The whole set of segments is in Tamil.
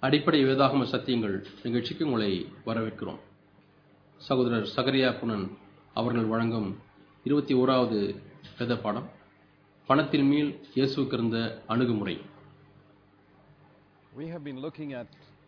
அடிப்படை வேதாகம சத்தியங்கள் நிகழ்ச்சிக்கு உங்களை வரவேற்கிறோம் சகோதரர் சகரியா புனன் அவர்கள் வழங்கும் இருபத்தி ஓராவது வேத பாடம் பணத்தின் மேல் இயேசுவுக்கு இருந்த அணுகுமுறை We have been looking at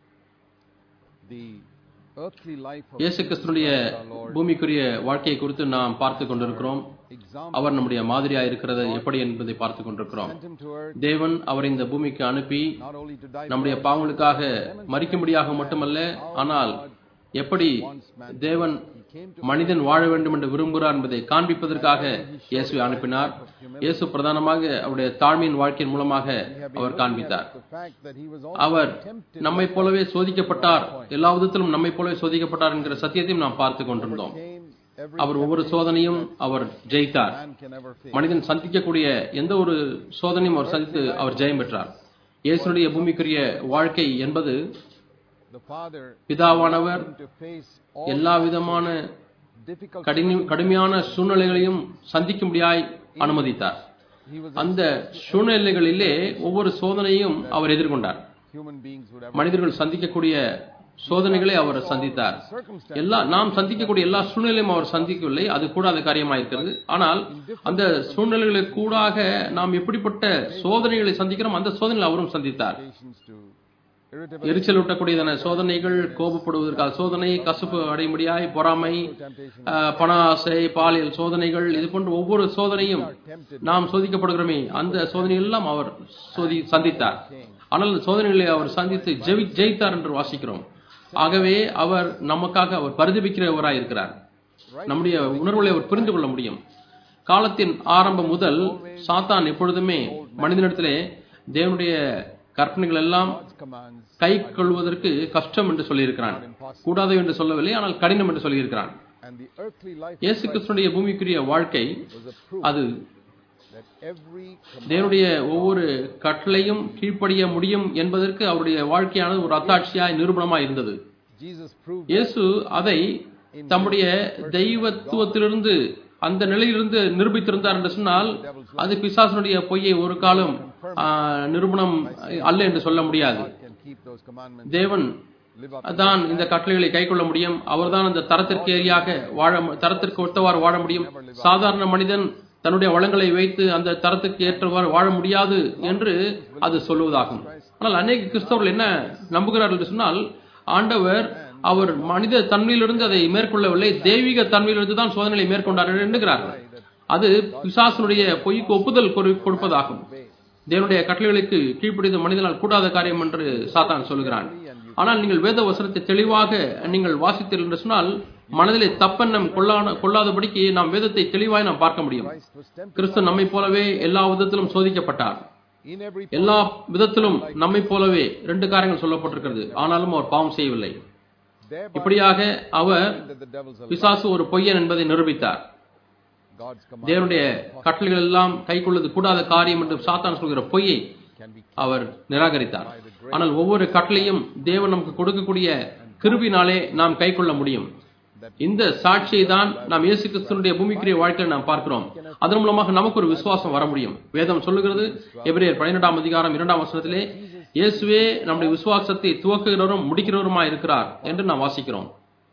the earthly life of இயேசு கிறிஸ்துனுடைய our Lord, பூமிக்குரிய வாழ்க்கையை குறித்து நாம் பார்த்து கொண்டிருக்கிறோம் example, அவர் நம்முடைய மாதிரியா இருக்கிறது எப்படி என்பதை பார்த்து கொண்டிருக்கிறோம் sent him to earth தேவன் அவரை இந்த பூமிக்கு அனுப்பி not only to die நம்முடைய பாவங்களுக்காக மறிக்கும்படியாக மட்டுமல்ல ஆனால் எப்படி தேவன் he came to மனிதன் வாழ வேண்டும் என்று விரும்புகிறார் என்பதை காண்பிப்பதற்காக இயேசுவை அனுப்பினார் இயேசு பிரதானமாக அவருடைய தாழ்மையின் வாழ்க்கையின் மூலமாக அவர் காண்பித்தார் the fact that he was our also tempted நம்மை போலவே சோதிக்கப்பட்டார் எல்லா விதத்திலும் நம்மை போலவே சோதிக்கப்பட்டார் என்கிற சத்தியத்தையும் நாம் பார்த்து கொண்டிருந்தோம் came every அவர் ஒவ்வொரு சோதனையும் அவர் ஜெயித்தார் man can ever face. மனிதன் சந்திக்கக்கூடிய எந்த ஒரு சோதனையும் அவர் சந்தித்து அவர் ஜெயம் பெற்றார் இயேசுடைய பூமிக்குரிய வாழ்க்கை என்பது The Father பிதாவானவர் him to face all எல்லா விதமான difficult கடின கடுமையான சூழ்நிலைகளையும் சந்திக்கும்படியாய் அனுமதித்தார் he was அந்த சூழ்நிலைகளிலே ஒவ்வொரு சோதனையும் அவர் எதிர்கொண்டார் human beings would ever மனிதர்கள் சந்திக்கக்கூடிய சோதனைகளை அவர் சந்தித்தார் circumstance எல்லா நாம் சந்திக்கக்கூடிய எல்லா சூழ்நிலையும் அவர் சந்திக்கவில்லை அது கூடாத காரியமாயிருக்கிறது ஆனால் அந்த சூழ்நிலைகளுக்கு கூடாக நாம் எப்படிப்பட்ட சோதனைகளை சந்திக்கிறோம் அந்த சோதனைகளை அவரும் சந்தித்தார் to irritable எரிச்சல் ஊட்டக்கூடியதான சோதனைகள் கோபப்படுவதற்கான சோதனை கசப்பு அடைமுடியாய் பொறாமை temptation ஆஹ், பண ஆசை பாலியல் சோதனைகள் இது போன்ற ஒவ்வொரு சோதனையும் நாம் சோதிக்கப்படுகிறோமே அந்த சோதனை எல்லாம் அவர் சோதி சந்தித்தார் ஆனால் அந்த சோதனைகளை அவர் சந்தித்து ஜெவி ஜெயித்தார் என்று வாசிக்கிறோம் ஆகவே அவர் நமக்காக அவர் பரிதபிக்கிறவராய் இருக்கிறார் நம்முடைய உணர்வுகளை அவர் புரிந்து கொள்ள முடியும் காலத்தின் ஆரம்பம் முதல் சாத்தான் எப்பொழுதுமே மனிதனிடத்திலே தேவனுடைய கற்பனைகள் எல்லாம் God's commands கை கொள்வதற்கு கஷ்டம் என்று சொல்லியிருக்கிறான் கூடாது என்று சொல்லவில்லை ஆனால் கடினம் என்று சொல்லியிருக்கிறான் and the earthly life இயேசு கிறிஸ்துடைய பூமிக்குரிய வாழ்க்கை was a proof அது that every command தேவனுடைய ஒவ்வொரு கட்டளையும் கீழ்ப்படிய முடியும் என்பதற்கு அவருடைய வாழ்க்கையானது ஒரு அத்தாட்சியாய் நிரூபணமாய் இருந்தது Jesus proved இயேசு அதை தம்முடைய தெய்வத்துவத்திலிருந்து அந்த நிலையிலிருந்து நிரூபித்திருந்தார் என்று சொன்னால் அது பிசாசனுடைய பொய்யை ஒரு காலம் ஆ, நிரூபணம் அல்ல என்று சொல்ல முடியாது can keep those commandments தேவன் live up தான் இந்த கட்டளைகளை கைக்கொள்ள முடியும் அவர்தான் அந்த தரத்திற்கு ஏறியாக வாழ தரத்திற்கு ஒத்தவாறு வாழ முடியும் சாதாரண மனிதன் தன்னுடைய வளங்களை வைத்து அந்த தரத்துக்கு ஏற்றவாறு வாழ முடியாது என்று அது சொல்லுவதாகும் ஆனால் அநேக கிறிஸ்தவர்கள் என்ன நம்புகிறார்கள் என்று சொன்னால் ஆண்டவர் அவர் மனித தன்மையிலிருந்து அதை மேற்கொள்ளவில்லை தெய்வீக தன்மையிலிருந்து தான் சோதனைகளை மேற்கொண்டார் என்று எண்ணுகிறார்கள் அது பிசாசனுடைய பொய்க்கு ஒப்புதல் கொடு- கொடுப்பதாகும் தேவனுடைய கட்டளைகளுக்கு கீழ்ப்படிந்த மனிதனால் கூடாத காரியம் என்று சாத்தான் சொல்கிறான் ஆனால் நீங்கள் வேத வசனத்தை தெளிவாக நீங்கள் வாசித்தீர்கள் என்று சொன்னால் மனதிலே தப்பெண்ணம் கொள்ளாத கொள்ளாதபடிக்கு நாம் வேதத்தை தெளிவாய் நாம் பார்க்க முடியும் Christ was tempted கிறிஸ்து நம்மை போலவே எல்லா விதத்திலும் சோதிக்கப்பட்டார் in every எல்லா விதத்திலும் நம்மை போலவே ரெண்டு காரியங்கள் சொல்லப்பட்டிருக்கிறது ஆனாலும் அவர் பாவம் செய்யவில்லை thereby இப்படியாக அவர் that the devil's a பிசாசு ஒரு பொய்யன் என்பதை நிரூபித்தார் God's command தேவனுடைய கட்டளைகள் எல்லாம் கைக்கொள்வது கூடாத காரியம் என்று சாத்தான் சொல்கிற பொய்யை can be அவர் நிராகரித்தார் ஆனால் ஒவ்வொரு கட்டளையும் தேவன் நமக்கு கொடுக்கக்கூடிய கிருபினாலே நாம் கைக்கொள்ள முடியும் இந்த சாட்சியை தான் நாம் இயேசு கிறிஸ்துனுடைய பூமிக்குரிய வாழ்க்கையில் நாம் பார்க்கிறோம் அதன் மூலமாக நமக்கு ஒரு விசுவாசம் வர முடியும் வேதம் சொல்லுகிறது எபிரேயர் பன்னிரெண்டாம் அதிகாரம் இரண்டாம் வசனத்திலே இயேசுவே நம்முடைய விசுவாசத்தை துவக்குகிறவரும் முடிக்கிறவருமாய் இருக்கிறார் என்று நாம் வாசிக்கிறோம்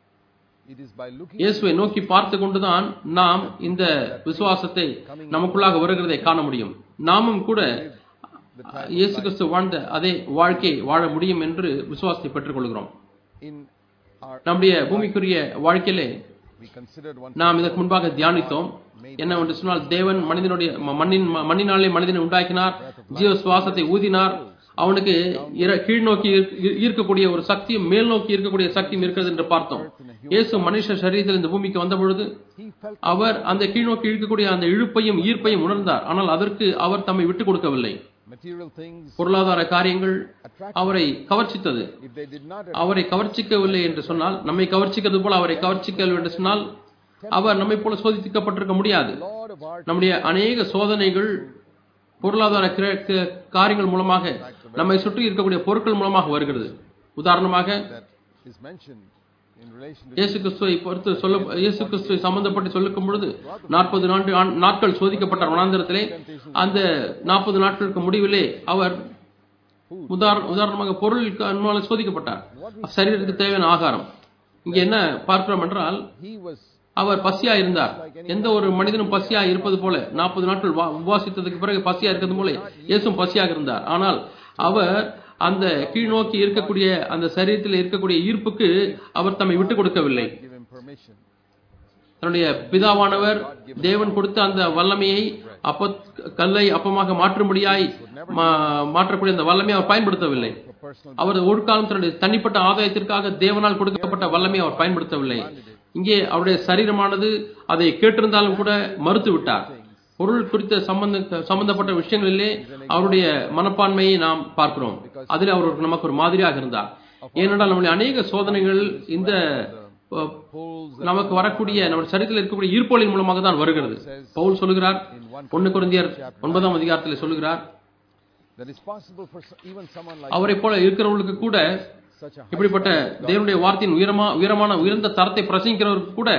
it is by looking இயேசுவை நோக்கி பார்த்து கொண்டுதான் நாம் இந்த விசுவாசத்தை நமக்குள்ளாக வருகிறதை காண முடியும் நாமும் கூட இயேசு கிறிஸ்து வாழ்ந்த அதே வாழ்க்கையை வாழ முடியும் என்று விசுவாசத்தை பெற்றுக்கொள்கிறோம் in our நம்முடைய பூமிக்குரிய வாழ்க்கையிலே we considered one நாம் இதற்கு முன்பாக தியானித்தோம் என்னவென்று சொன்னால் தேவன் மனிதனுடைய ம- மண்ணின் ம- மண்ணினாலே மனிதனை உண்டாக்கினார் ஜீவ சுவாசத்தை ஊதினார் அவனுக்கு இர- கீழ் நோக்கி ஈர்க்க- ஈ- ஈர்க்கக்கூடிய ஒரு சக்தியும் மேல் நோக்கி இருக்கக்கூடிய சக்தியும் இருக்கிறது என்று பார்த்தோம் இயேசு மனுஷ சரீரத்தில் இந்த பூமிக்கு வந்த பொழுது he felt அவர் அந்த கீழ்நோக்கி இழுக்கக்கூடிய அந்த இழுப்பையும் ஈர்ப்பையும் உணர்ந்தார் ஆனால் அதற்கு அவர் தம்மை விட்டுக் கொடுக்கவில்லை material things பொருளாதார காரியங்கள் attract அவரை கவர்ச்சித்தது if they did not அவரை கவர்ச்சிக்கவில்லை என்று சொன்னால் நம்மை கவர்ச்சிக்கிறது போல அவரை கவர்ச்சிக்கவில்லை என்று சொன்னால் அவர் நம்மை போல சோதிக்கப்பட்டிருக்க முடியாது Lord of our நம்முடைய அநேக சோதனைகள் பொருளாதார கிர- க- காரியங்கள் மூலமாக நம்மை சுற்றி இருக்கக்கூடிய பொருட்கள் மூலமாக வருகிறது உதாரணமாக that is mentioned in relation to இயேசு கிறிஸ்துவை பொறுத்து சொல்ல இயேசு கிறிஸ்துவை சம்பந்தப்பட்டு சொல்லும் பொழுது நாற்பது நான்கு ஆண்- நாட்கள் சோதிக்கப்பட்ட வனாந்திரத்திலே அந்த நாற்பது நாட்களுக்கு முடிவிலே அவர் food. உதாரண உதாரணமாக பொருளுக்கு அன்பால சோதிக்கப்பட்டார் சரீரத்துக்கு தேவையான ஆகாரம் இங்க என்ன பார்க்கிறோம் என்றால் He was அவர் பசியா இருந்தார் எந்த ஒரு மனிதனும் பசியா இருப்பது போல நாற்பது நாட்கள் வா- உபவாசித்ததுக்கு பிறகு பசியா இருக்கிறது போல இயேசும் பசியாக இருந்தார் ஆனால் அவர் அந்த கீழ் நோக்கி இருக்கக்கூடிய அந்த சரீரத்தில் இருக்கக்கூடிய ஈர்ப்புக்கு அவர் தம்மை விட்டு கொடுக்கவில்லை give him permission. தன்னுடைய பிதாவானவர் தேவன் கொடுத்த அந்த வல்லமையை அப்ப கல்லை அப்பமாக மாற்றும்படியாய் மா- மாற்றக்கூடிய அந்த வல்லமையை அவர் பயன்படுத்தவில்லை For personal அவர் ஒரு காலம் தன்னுடைய தனிப்பட்ட ஆதாயத்திற்காக தேவனால் கொடுக்கப்பட்ட வல்லமையை அவர் பயன்படுத்தவில்லை இங்கே அவருடைய சரீரமானது அதை கேட்டிருந்தாலும் கூட மறுத்து விட்டார் பொருள் குறித்த சம்பந்த சம்பந்தப்பட்ட விஷயங்களிலே அவருடைய மனப்பான்மையை நாம் பார்க்கிறோம் அதில் அவர் ஒரு- நமக்கு ஒரு மாதிரியாக இருந்தார் ஏனென்றால் நம்முடைய அநேக சோதனைகள் இந்த அஹ், pulls நமக்கு வரக்கூடிய நம்ம சரீரத்தில் இருக்கக்கூடிய ஈர்ப்பொலின் மூலமாக தான் வருகிறது பவுல் சொல்லுகிறார் ஒன்னு குருந்தியர் ஒன்பதாம் அதிகாரத்தில் சொல்லுகிறார் that is possible for so- even someone like அவரை போல இருக்கிறவர்களுக்கு கூட such a high இப்படிப்பட்ட தேவனுடைய வார்த்தையின் உயரமா உயரமான உயர்ந்த தரத்தை பிரசங்கிக்கிறவருக்கு கூட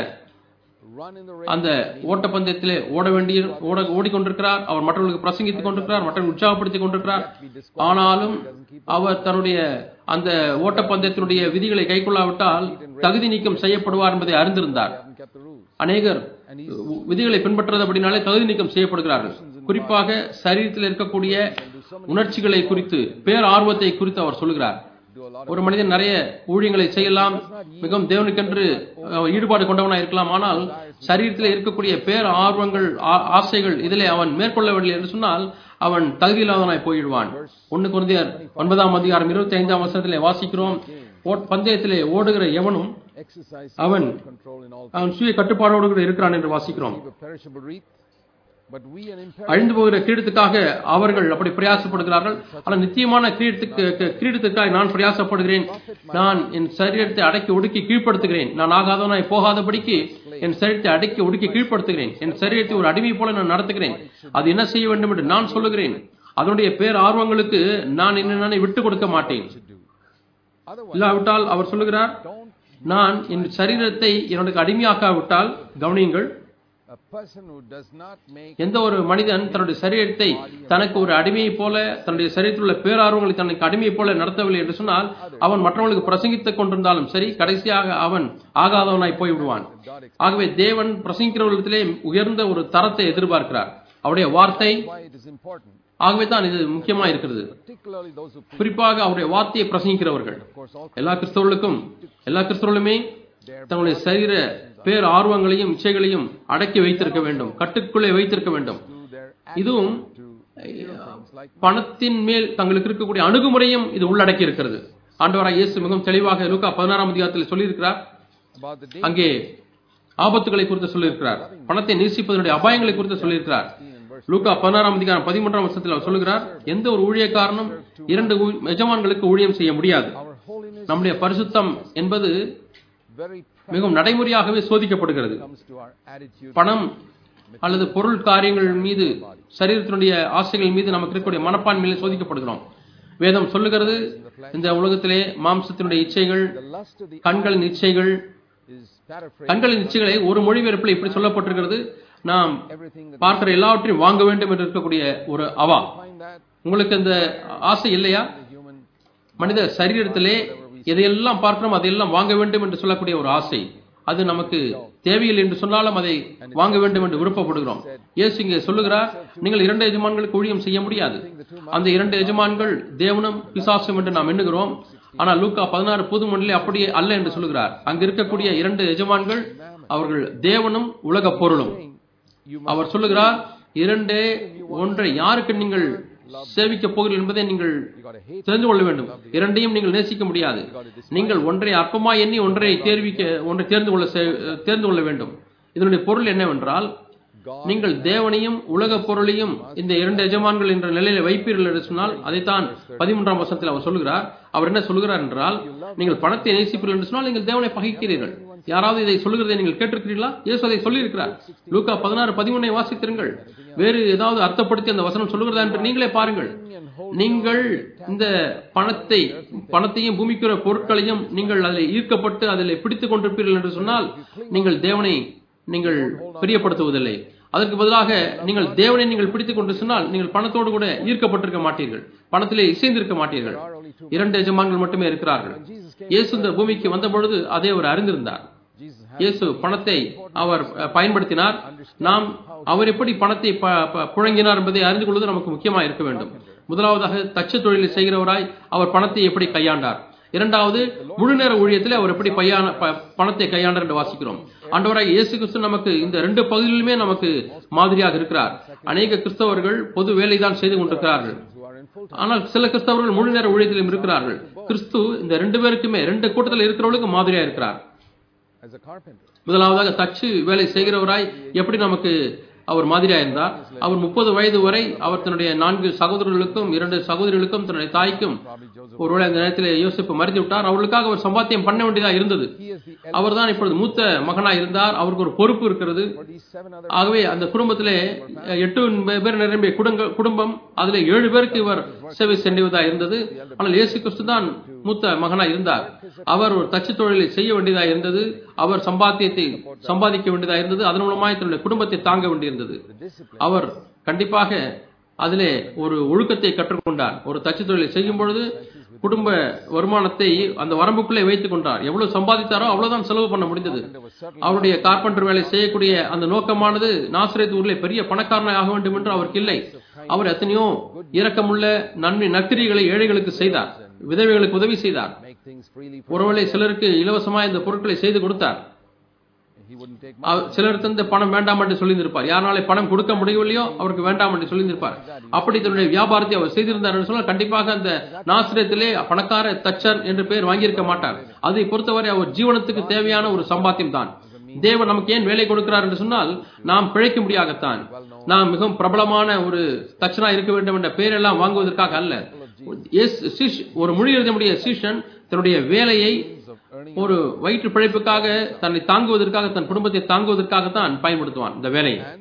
run in the race. அந்த ஓட்டப்பந்தயத்திலே ஓட வேண்டிய ஓட ஓடிக்கொண்டிருக்கிறார் அவர் மற்றவர்களுக்கு பிரசங்கித்துக் கொண்டிருக்கிறார் மற்றவர்கள் உற்சாகப்படுத்திக் கொண்டிருக்கிறார் ஆனாலும் அவர் தன்னுடைய அந்த ஓட்டப்பந்தயத்தினுடைய விதிகளை கைக்கொள்ளாவிட்டால் தகுதி நீக்கம் செய்யப்படுவார் என்பதை அறிந்திருந்தார் haven't kept the rules. அநேகர் விதிகளை பின்பற்றது அப்படினாலே தகுதி நீக்கம் செய்யப்படுகிறார்கள் குறிப்பாக சரீரத்தில் இருக்கக்கூடிய உணர்ச்சிகளை குறித்து பேர் ஆர்வத்தை குறித்து அவர் சொல்கிறார் Do a lot ஒரு மனிதன் நிறைய ஊழியங்களை செய்யலாம் மிகவும் தேவனுக்கென்று அஹ், ஈடுபாடு கொண்டவனாக இருக்கலாம் ஆனால் சரீரத்தில் இருக்கக்கூடிய பேர் ஆர்வங்கள் ஆ- ஆசைகள் இதிலே அவன் மேற்கொள்ளவில்லை என்று சொன்னால் அவன் தகுதியில்லாதவனாய் போயிடுவான் ஒன்னு குருந்தியர் ஒன்பதாம் அதிகாரம் இருபத்தி ஐந்தாம் வருஷத்திலே வாசிக்கிறோம் ஓட்- பந்தயத்திலே ஓடுகிற எவனும் exercise அவன் control in all அவன் சுய கட்டுப்பாடோடு கூட இருக்கிறான் என்று வாசிக்கிறோம் keep a perishable wreath, but we an imperishable அழிந்து போகிற கிரீடத்துக்காக அவர்கள் அப்படி பிரயாசப்படுகிறார்கள் ஆனால் நிச்சயமான கிரீடத்துக்கு க- கிரீடத்துக்காக நான் பிரயாசப்படுகிறேன் நான் என் சரீரத்தை அடக்கி ஒடுக்கி கீழ்ப்படுத்துகிறேன் நான் ஆகாதவனாய் போகாதபடிக்கு என் சரீரத்தை அடக்கி ஒடுக்கி கீழ்ப்படுத்துகிறேன் என் சரீரத்தை ஒரு அடிமை போல நான் நடத்துகிறேன் அது என்ன செய்ய வேண்டும் என்று நான் சொல்லுகிறேன் அதனுடைய பேர் ஆர்வங்களுக்கு நான் என்ன நானே விட்டு கொடுக்க மாட்டேன் to do. Otherwise, இல்லாவிட்டால் அவர் சொல்லுகிறார் don't நான் என் சரீரத்தை என்னுடைய அடிமையாக்காவிட்டால் கவனியுங்கள் a person who does not make எந்த ஒரு மனிதன் தன்னுடைய சரீரத்தை தனக்கு ஒரு அடிமையை போல தன்னுடைய சரீரத்தில் உள்ள பேரார்வங்களை தனக்கு அடிமையை போல நடத்தவில்லை என்று சொன்னால் அவன் மற்றவர்களுக்கு பிரசங்கித்துக் கொண்டிருந்தாலும் சரி கடைசியாக அவன் ஆகாதவனாய் போய்விடுவான் God ஆகவே தேவன் பிரசங்கிக்கிறவர்களிடத்திலே உயர்ந்த ஒரு தரத்தை எதிர்பார்க்கிறார் அவருடைய வார்த்தை why it is important, ஆகவே தான் இது முக்கியமா இருக்கிறது particularly those who preach. குறிப்பாக அவருடைய வார்த்தையை பிரசங்கிக்கிறவர்கள் Of course, all எல்லா கிறிஸ்தவர்களுக்கும் எல்லா கிறிஸ்தவர்களுமே தங்களுடைய சரீர பேர் ஆர்வங்களையும் இச்சைகளையும் அடக்கி வைத்திருக்க வேண்டும் கட்டுக்குள்ளே வைத்திருக்க வேண்டும் do their இதுவும் to material things like பணத்தின் மேல் தங்களுக்கு இருக்கக்கூடிய அணுகுமுறையும் இது உள்ளடக்கி இருக்கிறது ஆண்டவராய் இயேசு மிகவும் தெளிவாக லூக்கா பதினாறாம் அதிகாரத்தில் சொல்லியிருக்கிறார் about the day அங்கே ஆபத்துகளை குறித்து சொல்லியிருக்கிறார் பணத்தை நேசிப்பதனுடைய அபாயங்களை குறித்து சொல்லியிருக்கிறார் லூக்கா பதினாறாம் அதிகாரம் பதிமூன்றாம் வருஷத்தில் அவர் சொல்லுகிறார் எந்த ஒரு ஊழியக்காரனும் இரண்டு ஊ- எஜமான்களுக்கு ஊழியம் செய்ய முடியாது our holiness நம்முடைய பரிசுத்தம் என்பது very மிகவும் நடைமுறையாகவே சோதிக்கப்படுகிறது comes to our attitude பணம் அல்லது பொருள் காரியங்கள் மீது சரீரத்தினுடைய ஆசைகள் மீது நமக்கு இருக்கக்கூடிய மனப்பான்மையில சோதிக்கப்படுகிறோம் வேதம் சொல்லுகிறது இந்த உலகத்திலே மாம்சத்தினுடைய இச்சைகள் the lust of the கண்களின் இச்சைகள் is paraphrased கண்களின் இச்சைகளை ஒரு மொழிபெயர்ப்பில் இப்படி சொல்லப்பட்டிருக்கிறது நாம் everything that பார்க்கிற எல்லாவற்றையும் வாங்க வேண்டும் என்று இருக்கக்கூடிய ஒரு அவா find that உங்களுக்கு இந்த ஆசை இல்லையா the human மனித சரீரத்திலே எதையெல்லாம் பார்க்கிறோம் அதையெல்லாம் வாங்க வேண்டும் என்று சொல்லக்கூடிய ஒரு ஆசை அது நமக்கு தேவையில்லை என்று சொன்னாலும் அதை வாங்க வேண்டும் என்று விருப்பப்படுகிறோம் இயேசு இங்கே சொல்லுகிறார் நீங்கள் இரண்டு எஜமான்களுக்கு ஊழியம் செய்ய முடியாது அந்த இரண்டு எஜமான்கள் தேவனும் பிசாசும் என்று நாம் எண்ணுகிறோம் ஆனால் லூக்கா பதினாறு புது மண்ணிலே அப்படியே அல்ல என்று சொல்லுகிறார் அங்கு இருக்கக்கூடிய இரண்டு எஜமான்கள் அவர்கள் தேவனும் உலக பொருளும் you அவர் சொல்லுகிறார் இரண்டே ஒன்றை யாருக்கு நீங்கள் சேவிக்க போகிறீர்கள் என்பதை நீங்கள் you got to hate தெரிந்து கொள்ள வேண்டும் இரண்டையும் நீங்கள் நேசிக்க முடியாது நீங்கள் ஒன்றை அற்பமா எண்ணி ஒன்றை தேர்விக்க ஒன்றை தேர்ந்து கொள்ள செ- தேர்ந்து கொள்ள வேண்டும் இதனுடைய பொருள் என்னவென்றால் God நீங்கள் தேவனையும் உலக பொருளையும் இந்த இரண்டு எஜமான்கள் என்ற நிலையில வைப்பீர்கள் என்று சொன்னால் அதைத்தான் பதிமூன்றாம் வருஷத்தில் அவர் சொல்லுகிறார் அவர் என்ன சொல்லுகிறார் என்றால் நீங்கள் பணத்தை நேசிப்பீர்கள் என்று சொன்னால் நீங்கள் தேவனை பகைக்கிறீர்கள் யாராவது இதை சொல்லுகிறதை நீங்கள் கேட்டிருக்கிறீர்களா இயேசு அதை சொல்லியிருக்கிறார் லூக்கா பதினாறு பதிமூனை வாசித்திருங்கள் வேறு ஏதாவது அர்த்தப்படுத்தி அந்த வசனம் சொல்லுகிறதா என்று நீங்களே பாருங்கள் நீங்கள் இந்த பணத்தை பணத்தையும் பூமிக்குற பொருட்களையும் நீங்கள் அதில் ஈர்க்கப்பட்டு அதில் பிடித்துக் கொண்டிருப்பீர்கள் என்று சொன்னால் நீங்கள் தேவனை நீங்கள் பிரியப்படுத்துவதில்லை அதற்கு பதிலாக நீங்கள் தேவனை நீங்கள் பிடித்துக் கொண்டு சொன்னால் நீங்கள் பணத்தோடு கூட ஈர்க்கப்பட்டிருக்க மாட்டீர்கள் பணத்திலே இசைந்திருக்க மாட்டீர்கள் There are only two. இரண்டு எஜமான்கள் மட்டுமே இருக்கிறார்கள் When Jesus came, இயேசு இந்த பூமிக்கு வந்த பொழுது அதை அவர் அறிந்திருந்தார் Jesus had இயேசு பணத்தை அவர் அஹ், பயன்படுத்தினார் நாம் அவர் எப்படி பணத்தை ப- ப- புழங்கினார் என்பதை அறிந்து கொள்வது நமக்கு முக்கியமாக இருக்க வேண்டும் முதலாவதாக தச்சு தொழிலை செய்கிறவராய் அவர் பணத்தை எப்படி கையாண்டார் இரண்டாவது முழு நேர ஊழியத்தில் அவர் எப்படி பையான ப- பணத்தை கையாண்டார் என்று வாசிக்கிறோம் ஆண்டவராக இயேசு கிறிஸ்து நமக்கு இந்த ரெண்டு பகுதியிலுமே நமக்கு மாதிரியாக இருக்கிறார் அநேக கிறிஸ்தவர்கள் பொது வேலை தான் செய்து கொண்டிருக்கிறார்கள் who are in full time. ஆனால் சில கிறிஸ்தவர்கள் முழு நேர ஊழியத்திலும் இருக்கிறார்கள் கிறிஸ்து இந்த ரெண்டு பேருக்குமே ரெண்டு கூட்டத்தில் இருக்கிறவர்களுக்கு மாதிரியா இருக்கிறார் As a carpenter. முதலாவதாக தச்சு வேலை செய்கிறவராய் எப்படி நமக்கு அவர் மாதிரியா இருந்தார் அவர் முப்பது வயது வரை அவர் தன்னுடைய நான்கு சகோதரர்களுக்கும் இரண்டு சகோதரிகளுக்கும் தன்னுடைய தாய்க்கும் Probably Joseph. ஒருவேளை அந்த நேரத்தில் யோசிப்பு மறைந்து விட்டார் அவர்களுக்காக அவர் சம்பாத்தியம் பண்ண வேண்டியதா இருந்தது He is the elder அவர்தான் இப்பொழுது மூத்த மகனாய் இருந்தார் அவருக்கு ஒரு பொறுப்பு இருக்கிறது for these seven other. ஆகவே அந்த குடும்பத்திலே எட்டு பேர் நிரம்பிய குடும்ப குடும்பம் அதிலே ஏழு பேருக்கு இவர் சேவை செய்வதா இருந்தது ஆனால் இயேசு கிறிஸ்து தான் மூத்த மகனாய் இருந்தார் அவர் ஒரு தச்சு தொழிலை செய்ய வேண்டியதா இருந்தது அவர் சம்பாத்தியத்தை சம்பாதிக்க வேண்டியதா இருந்தது அதன் மூலமாய் தன்னுடைய குடும்பத்தை தாங்க வேண்டியிருந்தது The discipline. அவர் கண்டிப்பாக அதிலே ஒரு ஒழுக்கத்தை கற்றுக்கொண்டார் ஒரு தச்சு தொழிலை செய்யும் பொழுது குடும்ப வருமானத்தை அந்த வரம்புக்குள்ளே வைத்துக் கொண்டார் எவ்வளவு சம்பாதித்தாரோ அவ்வளவுதான் செலவு பண்ண முடிந்தது There was certainly அவருடைய கார்பெண்டர் வேலை செய்யக்கூடிய அந்த நோக்கமானது நாசிரியத் ஊரிலே பெரிய பணக்காரனாக ஆக வேண்டும் என்று அவருக்கு இல்லை அவர் எத்தனையோ இரக்கமுள்ள நன்மை நற்கிரிகளை ஏழைகளுக்கு செய்தார் விதவைகளுக்கு உதவி செய்தார் make things freely for ஒருவேளை சிலருக்கு இலவசமாக இந்த பொருட்களை செய்து கொடுத்தார் he wouldn't take அவர் சிலர் தந்த பணம் வேண்டாம் என்று சொல்லியிருப்பார் யாராலே பணம் கொடுக்க முடியவில்லையோ அவருக்கு வேண்டாம் என்று சொல்லியிருப்பார் அப்படி தன்னுடைய வியாபாரத்தை அவர் செய்திருந்தார் என்று சொன்னால் கண்டிப்பாக அந்த நாசிரியத்திலே பணக்கார தச்சர் என்று பெயர் வாங்கியிருக்க மாட்டார் அதை பொறுத்தவரை அவர் ஜீவனத்துக்கு தேவையான ஒரு சம்பாத்தியம் தான் தேவன் நமக்கு ஏன் வேலை கொடுக்கிறார் என்று சொன்னால் நாம் பிழைக்க முடியாகத்தான் நாம் மிகவும் பிரபலமான ஒரு தச்சனா இருக்க வேண்டும் என்ற பெயரெல்லாம் வாங்குவதற்காக அல்ல இயேசு- சீஷ்- ஒரு மொழி எழுதமுடிய சீஷன் தன்னுடைய வேலையை of earning ஒரு வயிற்று பிழைப்புக்காக தன்னை தாங்குவதற்காக தன் குடும்பத்தை தாங்குவதற்காக தான் பயன்படுத்துவான் இந்த வேலையை and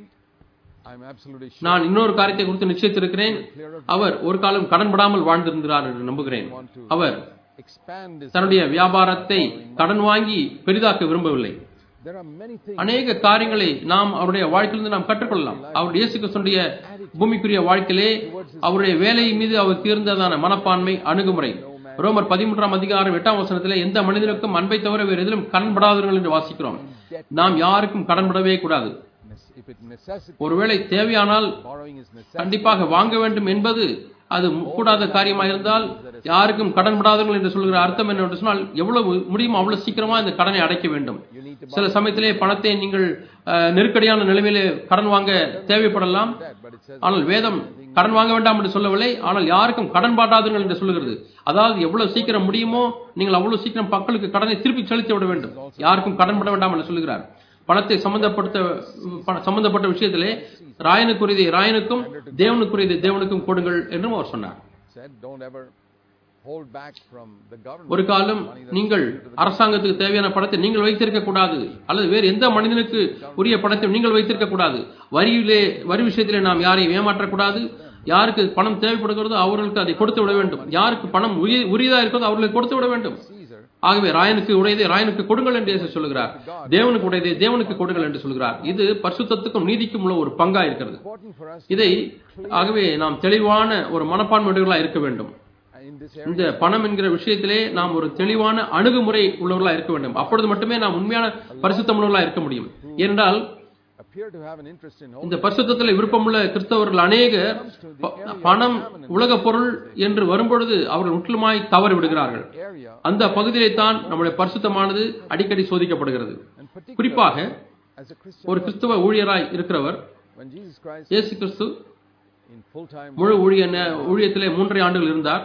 I'm absolutely sure நான் இன்னொரு காரியத்தை குறித்து நிச்சயித்திருக்கிறேன் அவர் ஒரு காலம் கடன்படாமல் வாழ்ந்திருந்தார் என்று நம்புகிறேன் அவர் expand this. தன்னுடைய வியாபாரத்தை கடன் வாங்கி பெரிதாக்க விரும்பவில்லை There are many things அநேக காரியங்களை நாம் அவருடைய வாழ்க்கையிலிருந்து நாம் கற்றுக்கொள்ளலாம் அவருடைய இயேசு கிறிஸ்துடைய பூமிக்குரிய வாழ்க்கையிலே அவருடைய வேலை மீது அவர் தீர்ந்ததான மனப்பான்மை அணுகுமுறை ரோமர் பதிமூன்றாம் அதிகாரம் எட்டாம் வசனத்திலே எந்த மனிதனுக்கும் அன்பை தவிர வேறு எதிலும் கடன்படாதவர்கள் என்று வாசிக்கிறோம் நாம் யாருக்கும் கடன்படவே கூடாது nece- if it necessitates ஒருவேளை தேவையானால் borrowing is necessary. கண்டிப்பாக வாங்க வேண்டும் என்பது அது கூடாத காரியமாக இருந்தால் யாருக்கும் கடன்படாதவர்கள் என்று சொல்கிற அர்த்தம் என்ன என்று சொன்னால் எவ்வளவு முடியுமோ அவ்வளவு சீக்கிரமா இந்த கடனை அடைக்க வேண்டும் You need to சில சமயத்திலே பணத்தை நீங்கள் அஹ், நெருக்கடியான நிலைமையிலே கடன் வாங்க தேவைப்படலாம் that, but it says ஆனால் வேதம் கடன் வாங்க வேண்டாம் என்று சொல்லவில்லை ஆனால் யாருக்கும் கடன் பாடாதுங்கள் என்று சொல்லுகிறது அதாவது எவ்வளவு சீக்கிரம் முடியுமோ நீங்கள் அவ்வளவு சீக்கிரம் மக்களுக்கு கடனை திருப்பி செலுத்தி விட வேண்டும் யாருக்கும் கடன் பட வேண்டாம் என்று சொல்லுகிறார் பணத்தை சம்பந்தப்படுத்த பண- சம்பந்தப்பட்ட விஷயத்திலே ராயனுக்குரியதை ராயனுக்கும் தேவனுக்குரியதை தேவனுக்கும் கொடுங்கள் என்றும் அவர் சொன்னார் said don't ever hold back from the government. ஒரு காலம் நீங்கள் அரசாங்கத்துக்கு தேவையான பணத்தை நீங்கள் வைத்திருக்க கூடாது அல்லது வேறு எந்த மனிதனுக்கு உரிய பணத்தை நீங்கள் வைத்திருக்க கூடாது வரியிலே வரி விஷயத்திலே நாம் யாரையும் ஏமாற்றக்கூடாது யாருக்கு பணம் தேவைப்படுகிறதோ அவர்களுக்கு அதை கொடுத்து விட வேண்டும் யாருக்கு பணம் உரிய- உரியதா இருக்கிறதோ அவர்களுக்கு கொடுத்து விட வேண்டும் Caesar ஆகவே ராயனுக்கு உடையதை ராயனுக்கு கொடுங்கள் என்று இயேசு சொல்கிறார் தேவனுக்கு உடையதை தேவனுக்கு கொடுங்கள் என்று சொல்கிறார் இது பரிசுத்தத்துக்கும் நீதிக்கும் உள்ள ஒரு பங்கா இருக்கிறது important for us இதை ஆகவே நாம் தெளிவான ஒரு மனப்பான்மையுடையவர்களா இருக்க வேண்டும் in this area இந்த பணம் என்கிற விஷயத்திலே நாம் ஒரு தெளிவான அணுகுமுறை உள்ளவர்களா இருக்க வேண்டும் அப்பொழுது மட்டுமே நாம் உண்மையான பரிசுத்தம் உள்ளவர்களா இருக்க முடியும் ஏனென்றால் appear to have an interest in இந்த பரிசுத்தத்தில் விருப்பமுள்ள கிறிஸ்தவர்கள் அநேகர் ப- பணம் உலக பொருள் என்று வரும்பொழுது அவர்கள் முற்றிலுமாய் தவறு விடுகிறார்கள் area அந்த பகுதியிலே தான் நம்முடைய பரிசுத்தமானது அடிக்கடி சோதிக்கப்படுகிறது and particularly குறிப்பாக as a Christian ஒரு கிறிஸ்துவ ஊழியராய் இருக்கிறவர் when Jesus Christ இயேசு கிறிஸ்து in full time முழு ஊழிய நே- ஊழியத்திலே மூன்றரை ஆண்டுகள் இருந்தார்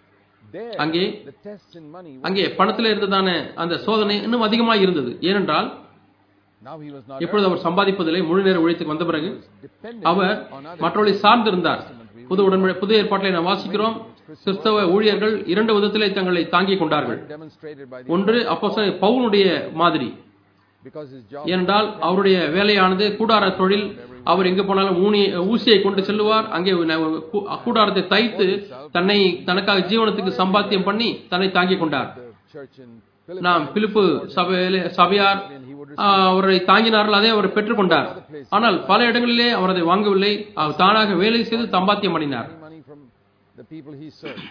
there அங்கே the tests in money அங்கே பணத்தில் இருந்ததான அந்த சோதனை இன்னும் அதிகமாக இருந்தது ஏனென்றால் now he was not எப்பொழுது அவர் சம்பாதிப்பதில்லை முழு நேர ஊழியத்துக்கு வந்த பிறகு dependent அவர் on others மற்றவர்களை சார்ந்திருந்தார் புது உடன்படி புது ஏற்பாட்டிலே நாம் வாசிக்கிறோம் கிறிஸ்தவ ஊழியர்கள் இரண்டு விதத்திலே தங்களை தாங்கிக் கொண்டார்கள் demonstrated by the ஒன்று அப்போ பவுனுடைய மாதிரி because his job ஏனென்றால் அவருடைய வேலையானது கூடார தொழில் அவர் எங்கு போனாலும் ஊனி ஊசியை கொண்டு செல்லுவார் அங்கே ந- கூ- கூடாரத்தை தைத்து தன்னை தனக்காக ஜீவனத்துக்கு சம்பாத்தியம் பண்ணி தன்னை தாங்கிக் கொண்டார் the church in நாம் பிலிப்பு சபையிலே சபையார் ஆ, அவரை தாங்கினார்கள் அதை அவர் பெற்றுக்கொண்டார் ஆனால் பல இடங்களிலே அவர் அதை வாங்கவில்லை அவர் தானாக வேலை செய்து சம்பாத்தியம் பண்ணினார் Any money from the people he served.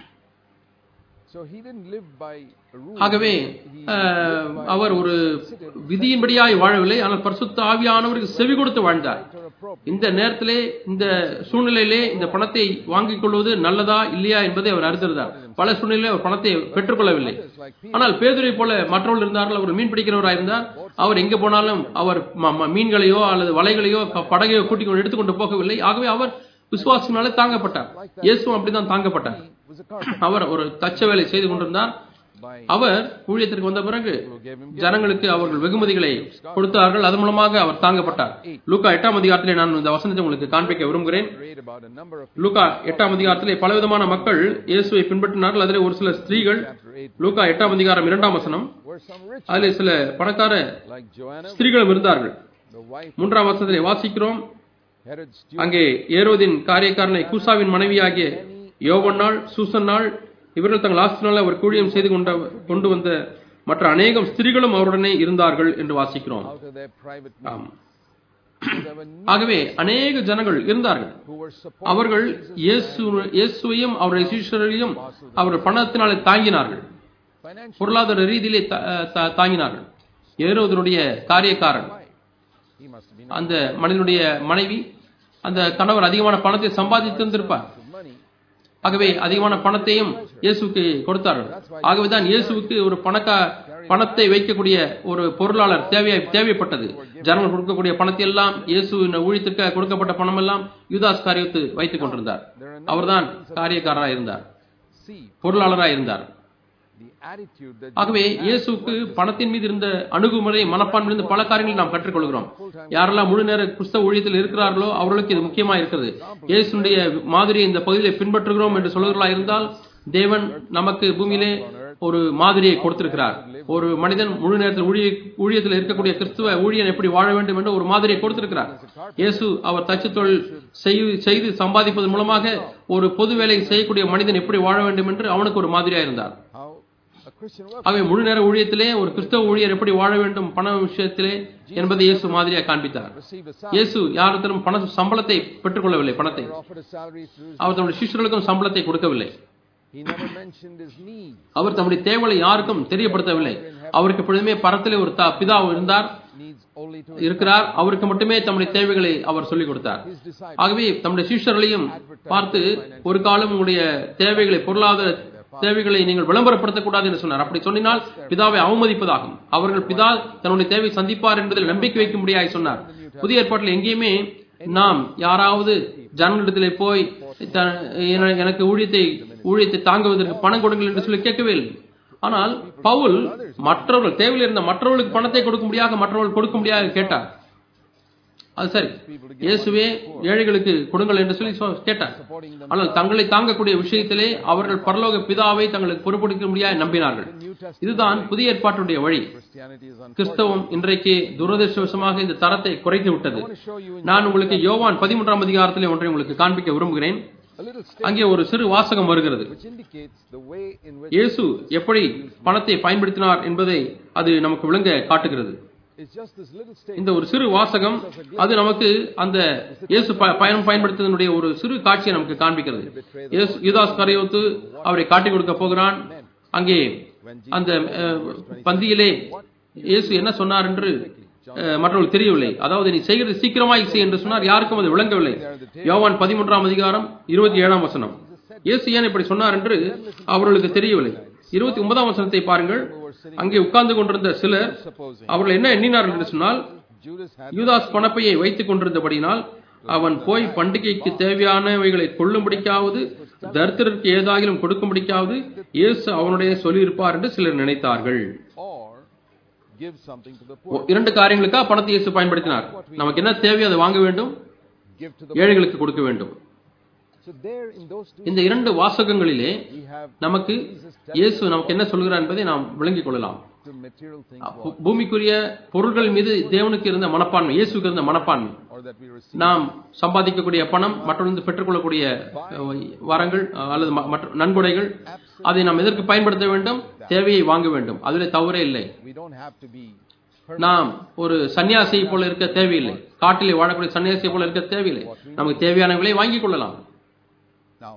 So he didn't live by a rule. ஆகவே He அஹ், அவர் ஒரு விதியின்படியாய் வாழவில்லை ஆனால் பரிசுத்த ஆவியானவருக்கு செவி கொடுத்து வாழ்ந்தார் or appropriate. இந்த நேரத்திலே இந்த சூழ்நிலையிலே இந்த பணத்தை வாங்கிக் கொள்வது நல்லதா இல்லையா என்பதை அவர் அறிந்திருந்தார் பல சூழ்நிலையிலே அவர் பணத்தை பெற்றுக்கொள்ளவில்லை It's like Peter. ஆனால் பேதுரை போல மற்றவர்கள் இருந்தார்கள் அவர் மீன் பிடிக்கிறவராக இருந்தார் அவர் எங்க போனாலும் அவர் ம- ம- மீன்களையோ அல்லது வலைகளையோ க- படகையோ கூட்டிக் கொண்டு எடுத்துக்கொண்டு போகவில்லை ஆகவே அவர் விசுவாசத்தினாலே தாங்கப்பட்டார் இயேசுவும் அப்படிதான் தாங்கப்பட்டார் He was a carpenter அவர் ஒரு தச்ச வேலை செய்து கொண்டிருந்தார் by அவர் ஊழியத்திற்கு வந்த பிறகு who gave him ஜனங்களுக்கு அவர்கள் வெகுமதிகளை கொடுத்தார்கள் அதன் மூலமாக அவர் தாங்கப்பட்டார் லூக்கா எட்டாம் அதிகாரத்திலே நான் இந்த வசனத்தை உங்களுக்கு காண்பிக்க விரும்புகிறேன் read about a number of லூக்கா எட்டாம் அதிகாரத்திலே பலவிதமான மக்கள் இயேசுவை பின்பற்றினார்கள் அதிலே ஒரு சில ஸ்திரீகள் chapter 8 லூக்கா எட்டாம் அதிகாரம் இரண்டாம் வசனம் were some rich அதிலே சில பணக்கார like Joanna, ஸ்திரீகளும் இருந்தார்கள் the wife மூன்றாம் வசனத்திலே வாசிக்கிறோம் Herod's steward, அங்கே ஏரோதின் காரியக்காரனை கூசாவின் மனைவியாகிய யோவன்னாள் சூசன்னாள் இவர்கள் தங்கள் ஆஸ்தினால அவர் கூழியம் செய்து கொண்ட கொண்டு வந்த மற்ற அநேகம் ஸ்திரீகளும் அவருடனே இருந்தார்கள் என்று வாசிக்கிறோம் out of their private ஆம். means. There were many ஆகவே அநேக ஜனங்கள் இருந்தார்கள் who were supporting அவர்கள் இயேசு இயேசுவையும் அவருடைய சீஷரையும் அவர்கள் பணத்தினாலே தாங்கினார்கள் financial பொருளாதார ரீதியிலே தா- தா- தாங்கினார்கள் ஏரோதனுடைய காரியக்காரன் wife. He must have been அந்த மனிதனுடைய மனைவி அந்த கணவர் அதிகமான பணத்தை சம்பாதித்திருந்திருப்பார் of money. ஆகவே அதிகமான பணத்தையும் இயேசுவுக்கு கொடுத்தார்கள் ஆகவேதான் இயேசுவுக்கு ஒரு பணக்கா பணத்தை வைக்கக்கூடிய ஒரு பொருளாளர் தேவையா தேவைப்பட்டது ஜனங்கள் கொடுக்கக்கூடிய பணத்தை எல்லாம் இயேசு ஊழியத்திற்கு கொடுக்கப்பட்ட பணம் எல்லாம் யூதாஸ் காரியத்து வைத்துக் கொண்டிருந்தார் அவர்தான் காரியக்காரராக இருந்தார் See பொருளாளராக இருந்தார் the attitude that ஆகவே இயேசுவுக்கு பணத்தின் மீது இருந்த அணுகுமுறை மனப்பான்மையிலிருந்து பல காரியங்களை நாம் கற்றுக்கொள்கிறோம் யாரெல்லாம் முழு நேர கிறிஸ்தவ ஊழியத்தில் இருக்கிறார்களோ அவர்களுக்கு இது முக்கியமா இருக்கிறது இயேசுடைய மாதிரியை இந்த பகுதியை பின்பற்றுகிறோம் என்று சொல்லுகிறா இருந்தால் தேவன் நமக்கு பூமியிலே ஒரு மாதிரியை கொடுத்திருக்கிறார் ஒரு மனிதன் முழு நேரத்தில் ஊழிய ஊழியத்தில் இருக்கக்கூடிய கிறிஸ்துவ ஊழியன் எப்படி வாழ வேண்டும் என்று ஒரு மாதிரியை கொடுத்திருக்கிறார் இயேசு அவர் தச்சு தொழில் செய்து செய்து சம்பாதிப்பதன் மூலமாக ஒரு பொது வேலை செய்யக்கூடிய மனிதன் எப்படி வாழ வேண்டும் என்று அவனுக்கு ஒரு மாதிரியா இருந்தார் how a Christian works. ஆகவே முழு நேர ஊழியத்திலே ஒரு கிறிஸ்தவ ஊழியர் எப்படி வாழ வேண்டும் பண விஷயத்திலே என்பதை இயேசு மாதிரியாக காண்பித்தார் Received a salary. இயேசு யாரிடத்திலும் பண சம்பளத்தை பெற்றுக்கொள்ளவில்லை பணத்தை Or offered a salary through his அவர் தம்முடைய சிஷ்யர்களுக்கும் சம்பளத்தை கொடுக்கவில்லை He never mentioned his needs. அவர் தம்முடைய தேவைகளை யாருக்கும் தெரியப்படுத்தவில்லை அவருக்கு எப்பொழுதுமே பரத்திலே ஒரு த- பிதா இருந்தார் Needs only to இருக்கிறார் அவருக்கு மட்டுமே தம்முடைய தேவைகளை அவர் சொல்லிக் கொடுத்தார் his disciples. ஆகவே தம்முடைய சீஷர்களையும் பார்த்து ஒரு காலம் உங்களுடைய தேவைகளை பொருளாதார தேவைகளை நீங்கள் விளம்பரப்படுத்தக்கூடாது என்று சொன்னார் அப்படி சொன்னால் பிதாவை அவமதிப்பதாகும் அவர்கள் பிதா தன்னுடைய தேவை சந்திப்பார் என்பதில் நம்பிக்கை வைக்கும்படியாக சொன்னார் புதிய ஏற்பாட்டில் எங்கேயுமே நாம் யாராவது ஜனங்களிடத்திலே போய் த- என- எனக்கு ஊழியத்தை ஊழியத்தை தாங்குவதற்கு பணம் கொடுங்கள் என்று சொல்லி கேட்கவே இல்லை ஆனால் பவுல் மற்றவர்கள் தேவையில் இருந்த மற்றவர்களுக்கு பணத்தை கொடுக்க முடியாத மற்றவர்கள் கொடுக்க முடியாத கேட்டார் அது சரி இயேசுவே ஏழைகளுக்கு கொடுங்கள் என்று சொல்லி சொ- கேட்டார் supporting them. ஆனால் தங்களை தாங்கக்கூடிய விஷயத்திலே அவர்கள் பரலோக பிதாவை தங்களுக்கு பொறுப்படுத்த முடியாது நம்பினார்கள் New Testament இதுதான் புதிய ஏற்பாட்டுடைய வழி Christianity is unfortunate. கிறிஸ்தவம் இன்றைக்கு துரதிருஷ்டவசமாக இந்த தரத்தை குறைத்து விட்டது I want to show you in நான் உங்களுக்கு யோவான் பதிமூன்றாம் அதிகாரத்திலே ஒன்றை உங்களுக்கு காண்பிக்க விரும்புகிறேன் a little statement அங்கே ஒரு சிறு வாசகம் வருகிறது which indicates the way in which இயேசு எப்படி பணத்தை பயன்படுத்தினார் என்பதை அது நமக்கு விளங்க காட்டுகிறது it's just this little statement. இந்த ஒரு சிறு வாசகம் அது நமக்கு அந்த இயேசு ப- பயன் பயன்படுத்தினுடைய ஒரு சிறு காட்சியை நமக்கு காண்பிக்கிறது இயேசு யூதாஸ் கரையோத்து அவரை காட்டிக் கொடுக்க போகிறான் அங்கே அந்த அஹ், பந்தியிலே இயேசு என்ன சொன்னார் என்று அஹ், மற்றவர்களுக்கு தெரியவில்லை அதாவது நீ செய்கிறது சீக்கிரமாய் செய் என்று சொன்னார் யாருக்கும் அது விளங்கவில்லை யோவான் பதிமூன்றாம் அதிகாரம் இருபத்தி ஏழாம் வசனம் இயேசு ஏன் இப்படி சொன்னார் என்று அவர்களுக்கு தெரியவில்லை இருபத்தி ஒன்பதாம் வசனத்தை பாருங்கள் அங்கே உட்கார்ந்து கொண்டிருந்த சிலர் Supposing அவர்கள் என்ன எண்ணினார்கள் என்று சொன்னால் Judas had யூதாஸ் பணப்பையை வைத்துக் கொண்டிருந்தபடினால் அவன் போய் பண்டிகைக்கு தேவையானவைகளை கொள்ளும்படிக்காவது தரித்திரருக்கு ஏதாகிலும் கொடுக்கும்படிக்காவது இயேசு அவனுடைய சொல்லியிருப்பார் என்று சிலர் நினைத்தார்கள் or give something to the O, poor. இரண்டு காரியங்களுக்காக பணத்தை இயேசு பயன்படுத்தினார் நமக்கு என்ன தேவையோ அதை வாங்க வேண்டும் Give to the ஏழைகளுக்கு கொடுக்க வேண்டும் So there in those two இந்த இரண்டு வாசகங்களிலே we have நமக்கு இயேசு நமக்கு என்ன சொல்கிறார் என்பதை நாம் விளங்கிக் கொள்ளலாம் the material thing பூ- பூமிக்குரிய பொருள்கள் மீது தேவனுக்கு இருந்த மனப்பான்மை இயேசுக்கு இருந்த மனப்பான்மை or or that we receive நாம் சம்பாதிக்கக்கூடிய பணம் மற்றொன்று பெற்றுக்கொள்ளக்கூடிய அஹ், வரங்கள் அஹ், அல்லது ம- மற்ற நன்கொடைகள் அதை நாம் எதற்கு பயன்படுத்த வேண்டும் தேவையை வாங்க வேண்டும் அதில் தவறே இல்லை we don't have to be நாம் ஒரு சன்னியாசியை போல இருக்க தேவையில்லை காட்டிலே வாழக்கூடிய சன்னியாசியை போல இருக்க தேவையில்லை நமக்கு தேவையானவர்களை வாங்கிக் கொள்ளலாம் now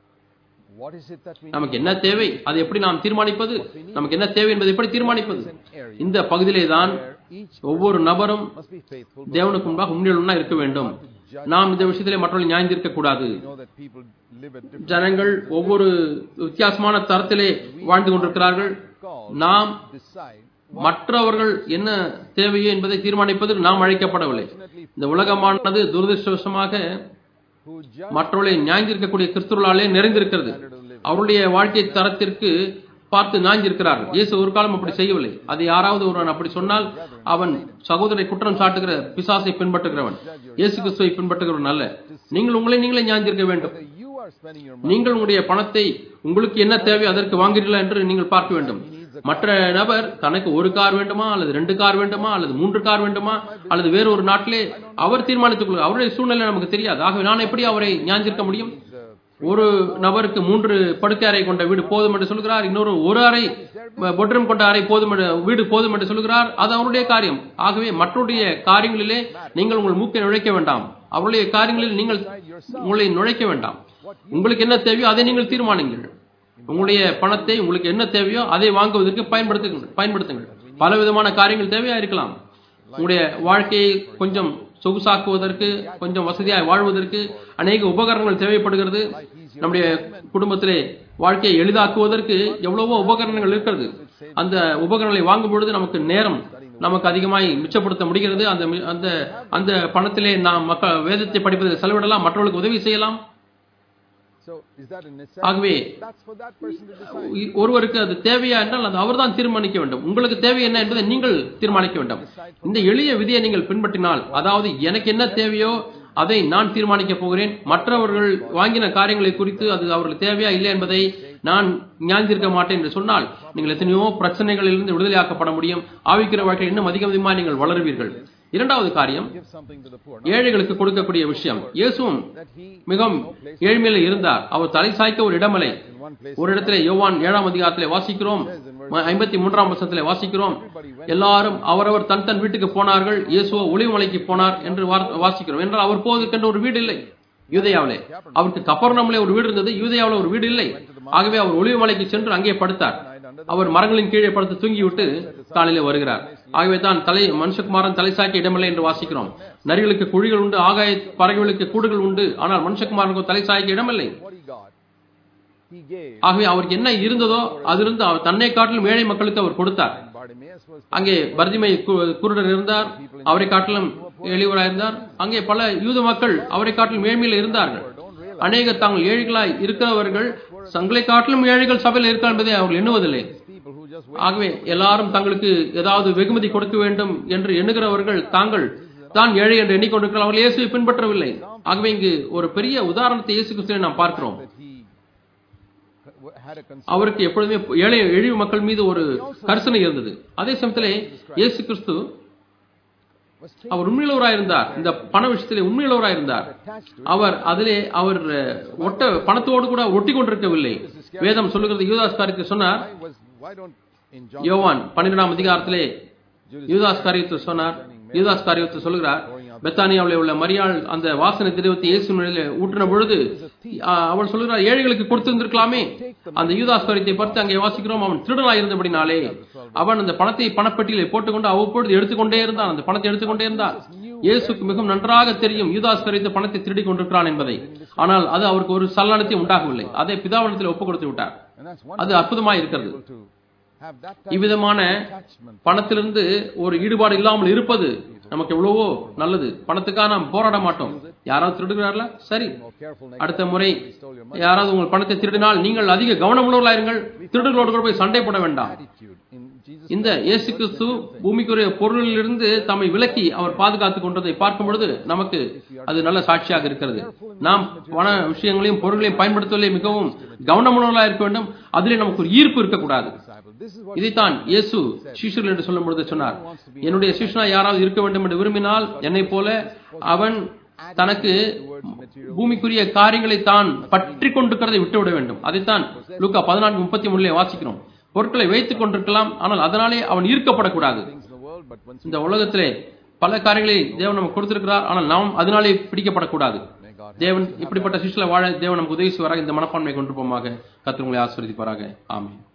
what is it that we நமக்கு என்ன தேவை அதை எப்படி நாம் தீர்மானிப்பது நமக்கு என்ன தேவை என்பதை எப்படி தீர்மானிப்பது இந்த பகுதியிலே தான் where each ஒவ்வொரு நபரும் must be faithful தேவனுக்கு முன்பாக உண்மையுள்ளவனா இருக்க வேண்டும் நாம் இந்த விஷயத்திலே மற்றவர்கள் நியாயந்திருக்க கூடாது we know that people live at different ஜனங்கள் ஒவ்வொரு வித்தியாசமான தரத்திலே வாழ்ந்து கொண்டிருக்கிறார்கள் calls நாம் decide மற்றவர்கள் என்ன தேவையோ என்பதை தீர்மானிப்பதற்கு நாம் அழைக்கப்படவில்லை இந்த உலகமானது துரதிருஷ்டவசமாக who judge மற்றவர்களை நியாயந்திருக்கக்கூடிய கிறிஸ்துவர்களாலே நிறைந்திருக்கிறது அவருடைய வாழ்க்கை தரத்திற்கு பார்த்து நாஞ்சிருக்கிறார்கள் இயேசு ஒரு காலம் அப்படி செய்யவில்லை அது யாராவது ஒருவன் அப்படி சொன்னால் அவன் சகோதரை குற்றம் சாட்டுகிற பிசாசை பின்பற்றுகிறவன் இயேசு கிறிஸ்துவை பின்பற்றுகிறவன் அல்ல நீங்கள் உங்களை நீங்களே ஞாஞ்சிருக்க வேண்டும் whether you are spending your நீங்கள் உங்களுடைய பணத்தை உங்களுக்கு என்ன தேவை அதற்கு வாங்குகிறீர்களா என்று நீங்கள் பார்க்க வேண்டும் மற்ற நபர் தனக்கு ஒரு கார் வேண்டுமா அல்லது ரெண்டு கார் வேண்டுமா அல்லது மூன்று கார் வேண்டுமா அல்லது வேறு ஒரு நாட்டிலே அவர் தீர்மானித்துக் கொள்ளும் அவருடைய சூழ்நிலை நமக்கு தெரியாது ஆகவே நான் எப்படி அவரை ஞாஞ்சிருக்க முடியும் ஒரு நபருக்கு மூன்று படுக்கை அறை கொண்ட வீடு போதும் என்று சொல்கிறார் இன்னொரு ஒரு அறை பெட்ரூம் கொண்ட அறை போதும் என்று வீடு போதும் என்று சொல்கிறார் அது அவருடைய காரியம் ஆகவே மற்றவருடைய காரியங்களிலே நீங்கள் உங்கள் மூக்கை நுழைக்க வேண்டாம் அவருடைய காரியங்களில் நீங்கள் உங்களை நுழைக்க வேண்டாம் உங்களுக்கு என்ன தேவையோ அதை நீங்கள் தீர்மானிங்கள் உங்களுடைய பணத்தை உங்களுக்கு என்ன தேவையோ அதை வாங்குவதற்கு பயன்படுத்துங்கள் பயன்படுத்துங்கள் பல விதமான காரியங்கள் தேவையா இருக்கலாம் உங்களுடைய வாழ்க்கையை கொஞ்சம் சொகுசாக்குவதற்கு கொஞ்சம் வசதியாய் வாழ்வதற்கு அநேக உபகரணங்கள் தேவைப்படுகிறது நம்முடைய குடும்பத்திலே வாழ்க்கையை எளிதாக்குவதற்கு எவ்வளவோ உபகரணங்கள் இருக்கிறது அந்த உபகரணங்களை வாங்கும் பொழுது நமக்கு நேரம் நமக்கு அதிகமாய் மிச்சப்படுத்த முடிகிறது அந்த மி- அந்த அந்த பணத்திலே நாம் மக்கள் வேதத்தை படிப்பதில் செலவிடலாம் மற்றவர்களுக்கு உதவி செய்யலாம் so is that a necessity ஆகவே that's for that person to decide இ- ஒருவருக்கு அது தேவையா என்றால் அது அவர்தான் தீர்மானிக்க வேண்டும் உங்களுக்கு தேவை என்ன என்பதை நீங்கள் தீர்மானிக்க வேண்டும் இந்த எளிய விதியை நீங்கள் பின்பற்றினால் அதாவது எனக்கு என்ன தேவையோ அதை நான் தீர்மானிக்க போகிறேன் மற்றவர்கள் வாங்கின காரியங்களை குறித்து அது அவர்களுக்கு தேவையா இல்லை என்பதை நான் ஞாந்திருக்க மாட்டேன் என்று சொன்னால் நீங்கள் எத்தனையோ பிரச்சனைகளிலிருந்து விடுதலையாக்கப்பட முடியும் ஆவிக்கிற வாழ்க்கையில் இன்னும் அதிக அதிகமாக நீங்கள் வளருவீர்கள் இரண்டாவது காரியம் give something to the poor ஏழைகளுக்கு கொடுக்கக்கூடிய விஷயம் இயேசுவும் that he மிகவும் ஏழ்மையில இருந்தார் அவர் தலை சாய்க்க ஒரு இடமலை in one place ஒரு இடத்திலே யோவான் ஏழாம் அதிகாரத்திலே வாசிக்கிறோம் ஐம்பத்தி மூன்றாம் வருஷத்திலே வாசிக்கிறோம் எல்லாரும் அவரவர் தன் தன் வீட்டுக்கு போனார்கள் இயேசுவோ ஒளிமலைக்கு போனார் என்று வார்- வாசிக்கிறோம் என்றால் அவர் போவதற்கென்று ஒரு வீடு இல்லை யூதேயாவிலே அவருக்கு கப்பர்ணமிலே ஒரு வீடு இருந்தது யூதேயாவிலே ஒரு வீடு இல்லை ஆகவே அவர் ஒளிமலைக்கு சென்று அங்கே படுத்தார் அவர் மரங்களின் கீழே படுத்து தூங்கிவிட்டு காலையிலே வருகிறார் ஆகவே தான் தலை மனுஷகுமாரன் தலை சாய்க்க இடமில்லை என்று வாசிக்கிறோம் நரிகளுக்கு குழிகள் உண்டு ஆகாய பறவைகளுக்கு கூடுகள் உண்டு ஆனால் மனுஷகுமாரனுக்கு தலை சாய்க்க இடமில்லை what he got he gave ஆகவே அவருக்கு என்ன இருந்ததோ அதிலிருந்து அவர் தன்னை காட்டிலும் ஏழை மக்களுக்கு அவர் கொடுத்தார் and Bartimaeus was அங்கே பர்திமை கு- குருடர் இருந்தார் அவரை காட்டிலும் எளியவராய் இருந்தார் அங்கே பல யூத மக்கள் அவரை காட்டிலும் ஏழ்மையில் இருந்தார்கள் அநேக தாங்கள் ஏழைகளாய் இருக்கிறவர்கள் தங்களை காட்டிலும் ஏழைகள் சபையில் இருக்கிறார் என்பதை அவர்கள் எண்ணுவதில்லை people who just ஆகவே எல்லாரும் தங்களுக்கு ஏதாவது வெகுமதி கொடுக்க வேண்டும் என்று எண்ணுகிறவர்கள் தாங்கள் தான் ஏழை என்று எண்ணிக்கொண்டிருக்கிறார் அவர்கள் இயேசுவை பின்பற்றவில்லை ஆகவே இங்கு ஒரு பெரிய உதாரணத்தை இயேசு கிறிஸ்துவை நாம் பார்க்கிறோம் that he had a concern அவருக்கு எப்பொழுதுமே ஏழை எளிய மக்கள் மீது ஒரு கரிசனை இருந்தது அதே சமயத்திலே இயேசு கிறிஸ்து was அவர் உண்மையுள்ளவராய் இருந்தார் இந்த பண விஷயத்திலே உண்மையுள்ளவராய் இருந்தார் attached to அவர் அதிலே அவர் அஹ், ஒட்ட பணத்தோடு கூட ஒட்டி கொண்டிருக்கவில்லை வேதம் சொல்லுகிறது யூதாஸ் காரியத்தை சொன்னார் I was why don't in John யோவான் பன்னிரெண்டாம் அதிகாரத்திலே யூதாஸ் காரியத்தை சொன்னார் யூதாஸ் காரியத்தை சொல்லுகிறார் பெத்தானியாவிலே உள்ள மரியாள் அந்த வாசனை திரவத்தை இயேசு மேலே ஊற்றின பொழுது அஹ், அவள் சொல்லுகிறார் ஏழைகளுக்கு கொடுத்திருந்திருக்கலாமே அந்த யூதாஸ் காரியத்தை பார்த்து அங்கே வாசிக்கிறோம் அவன் திருடனாய் இருந்தபடினாலே அவன் அந்த பணத்தை பணப்பெட்டியிலே போட்டுக்கொண்டு அவ்வப்பொழுது எடுத்துக்கொண்டே இருந்தான் அந்த பணத்தை எடுத்துக்கொண்டே இருந்தான் இயேசுக்கு மிகவும் நன்றாக தெரியும் யூதாஸ் காரியத்தை பணத்தை திருடி கொண்டிருக்கிறான் என்பதை ஆனால் அது அவருக்கு ஒரு சல்லானத்தை உண்டாகவில்லை அதை பிதாவனத்தில் ஒப்பு கொடுத்து விட்டார் and that's one அது அற்புதமாய் இருக்கிறது able to have that type இவ்விதமான attachment பணத்திலிருந்து ஒரு ஈடுபாடு இல்லாமல் இருப்பது நமக்கு எவ்வளவோ நல்லது பணத்துக்காக நாம் போராட மாட்டோம் யாராவது திருடுகிறார்களா சரி more careful next அடுத்த முறை யாராவது உங்கள் பணத்தை திருடினால் நீங்கள் அதிக கவனமுள்ளவர்களாயிருங்கள் திருடுகளோடு கூட போய் சண்டை போட வேண்டாம் attitude in Jesus இந்த இயேசு கிறிஸ்து பூமிக்குரிய பொருளிலிருந்து தம்மை விலக்கி அவர் பாதுகாத்துக் கொண்டதை பார்க்கும் பொழுது நமக்கு அது நல்ல சாட்சியாக இருக்கிறது நாம் பண விஷயங்களையும் பொருள்களையும் பயன்படுத்துவதிலே மிகவும் கவனமுள்ளவர்களாக இருக்க வேண்டும் அதிலே நமக்கு ஒரு ஈர்ப்பு இருக்கக்கூடாது disciple. This is what இதைத்தான் இயேசு சீஷர்கள் என்று சொல்லும் பொழுது சொன்னார் என்னுடைய சிஷ்யனா யாராவது இருக்க வேண்டும் என்று விரும்பினால் என்னைப் போல அவன் தனக்கு பூமிக்குரிய காரியங்களை தான் பற்றி கொண்டிருக்கிறதை விட்டுவிட வேண்டும் அதைத்தான் லூக்கா பதினான்கு முப்பத்தி மூணுல வாசிக்கிறோம் பொருட்களை வைத்துக் கொண்டிருக்கலாம் ஆனால் அதனாலே அவன் ஈர்க்கப்படக்கூடாது things in the world, but once இந்த உலகத்திலே பல காரியங்களை தேவன் நமக்கு கொடுத்திருக்கிறார் ஆனால் நாம் அதனாலே பிடிக்கப்படக்கூடாது may God தேவன் இப்படிப்பட்ட சிஷ்ல வாழ தேவன் நமக்கு உதவி செய்வாராக இந்த மனப்பான்மை கொண்டிருப்போமாக கத்திரங்களை ஆசிரியப்பாராக ஆமென்